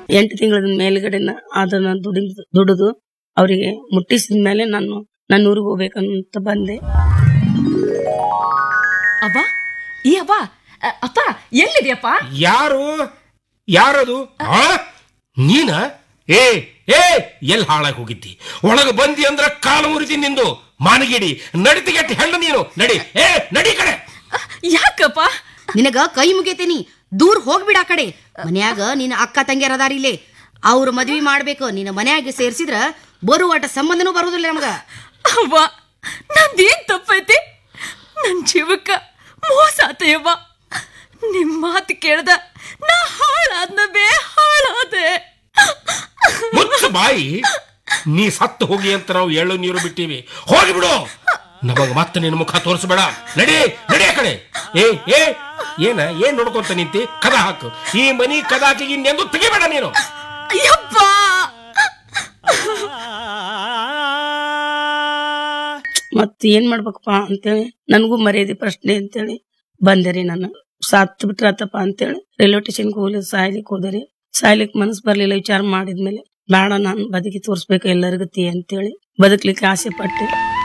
ಎಂಟು ತಿಂಗಳ ಮೇಲ್ಗಡೆನ ಅದನ್ನ ದುಡಿ ದುಡಿದು ಅವರಿಗೆ ಮುಟ್ಟಿಸಿದ ಮೇಲೆ ನಾನು ನನ್ನ ಊರಿಗೆ ಹೋಗ್ಬೇಕಂತ ಬಂದೆ ಅವ್ವ ಈ ಅವ್ವ ಅ- ಅಪ್ಪ ಎಲ್ಲಿದ್ಯಪ್ಪ ಯಾರು ಯಾರದು ಆ? ನೀನ ಏ ಏ ಎಲ್ ಹಾಳಾಗಿ ಹೋಗಿದ್ದಿ ಒಳಗೆ ಬಂದಿ ಅಂದ್ರ ಕಾಲು ಮುರಿದಿ ನಿಂದು ಮಾನಗಿಡಿ ನಡಿತಿಗೆಟ್ಟಿ ಹೆಣ್ಣು ನೀನು ನಡಿ ಏ ನಡಿ ಕಡೆ ಯಾಕಪ್ಪ ನಿನಗ ಕೈ ಮುಗಿತೀನಿ ದೂರ ಹೋಗ್ಬಿಡ ಆ ಕಡೆ ಮನ್ಯಾಗ ನಿನ್ನ ಅಕ್ಕ ತಂಗಿಯರ್ ಅದಾರ ಇಲ್ಲಿ ಅವ್ರ ಮದ್ವಿ ಮಾಡ್ಬೇಕು ನಿನ್ನ ಮನ್ಯಾಗ ಸೇರ್ಸಿದ್ರ ಬರುವಾಟ ಸಂಬಂಧನೂ ಬರುದಿಲ್ಲ ನಮಗ ಅವ್ವ ನಂದೇನ್ ತಪ್ಪೈತಿ ನನ್ ಜೀವಕ್ಕ ಮೋಸ ಆತಯ್ಯವ್ವ ನಿಮ್ ಮಾತು ಕೇಳ್ದ ನಾ ಹಾಳಾದ್ನ ಬೇ ಹಾಳಾದೆ ಮುಚ್ಚ ಬಾಯಿ ನೀ ಸತ್ತು ಹೋಗಿ ಅಂತ ನಾವು ಎಳ್ಳು ನೀರು ಬಿಟ್ಟಿವಿ ಹೋಗಿಬಿಡು ನಮಗ ಮತ್ತೆ ನಿನ್ನ ಮುಖ ತೋರಿಸ್ಬೇಡ ನಡಿ ನಡಿ ಆ ಕಡೆ ಏ ಏ ಏನ ಏನ್ ನೋಡ್ಕೊಂತ ನಿಂತಿ ಕದ ಹಾಕು ಈ ಮನಿ ಕದ ಹಾಕಿ ಇನ್ನೆಂದು ತೆಗಿಬೇಡ ನೀನು ಯಪ್ಪ ಮತ್ ಏನ್ ಮಾಡ್ಬೇಕಪ್ಪ ಅಂತೇಳಿ ನನಗೂ ಮರ್ಯಾದೆ ಪ್ರಶ್ನೆ ಅಂತೇಳಿ ಬಂದೆ ರೀ ನಾನು ಸಾತ್ ಬಿಟ್ರತ್ತಪ್ಪ ಅಂತೇಳಿ ರೈಲ್ವೆ ಸ್ಟೇಷನ್ಗೆ ಹೋಗ್ಲಿ ಸಾಯ್ಲಿಕ್ಕೆ ಹೋದೆ ಸಾಯ್ಲಿಕ್ಕೆ ಮನಸ್ಸು ಬರ್ಲಿಲ್ಲ ವಿಚಾರ ಮಾಡಿದ್ಮೇಲೆ ಬೇಡ ನಾನು ಬದುಕಿ ತೋರಿಸ್ಬೇಕು ಎಲ್ಲರಿಗೂ ತೀ ಅಂತೇಳಿ ಬದುಕ್ಲಿಕ್ಕೆ ಆಸೆ ಪಟ್ಟೆ